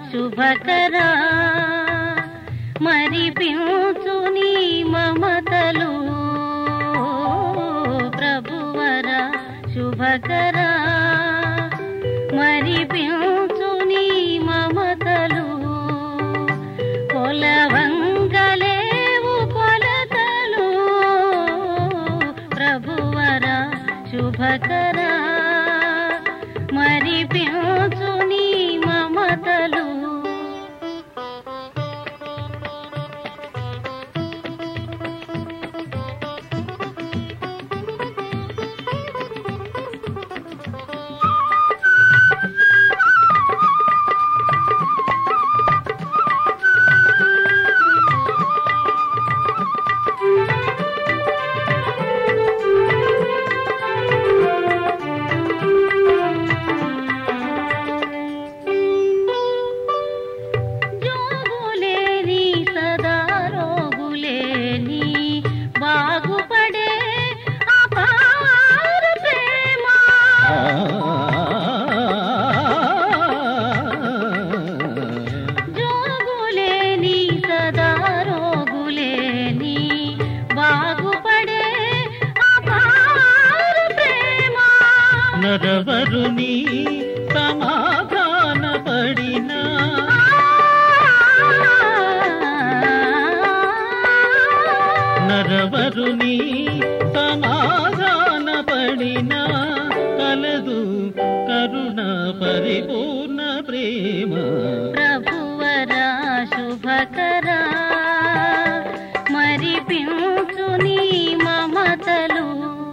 శుభకరా మరి నీ మమతలు ప్రభువరా శుభకరా మరి నీ మమతలు కొలవంగలేవు కొలతలు ప్రభువరా శుభకరా మరి నీ మమతలు జోగులేని సదా రోగులేని బాగుపడే అపార ప్రేమ జోగులేని సదా రోగులేని బాగుపడే అపార ప్రేమ నరవరుని సమాధాన పడిన నరవరుని సమాధాన పడిన కలదు కరుణ పరిపూర్ణ ప్రేమ ప్రభువరా శుభకరా మరి నీ మమతలు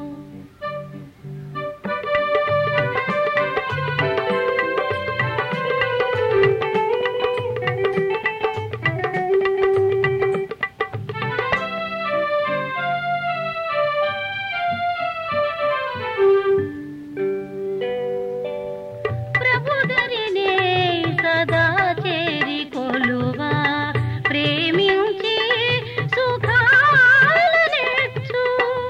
ప్రభుదరినే సదా చేరి కొలువా ప్రేమించి సుఖాలనిచ్చు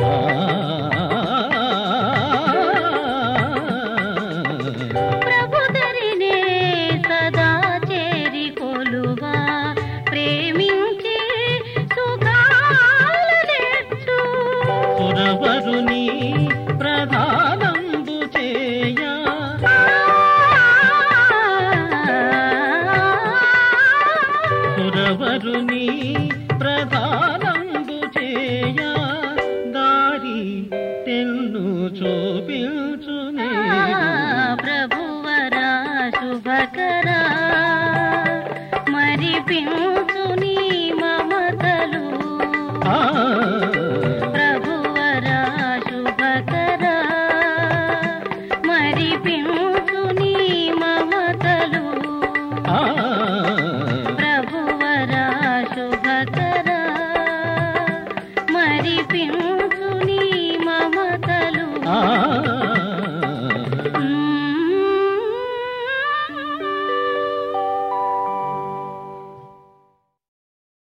ప్రభుదరినే సదా చేరి కొలువా ప్రేమించి సుఖాలనిచ్చు సురవరుని ప్రధానంబు చేయ సురవరుని ప్రధాన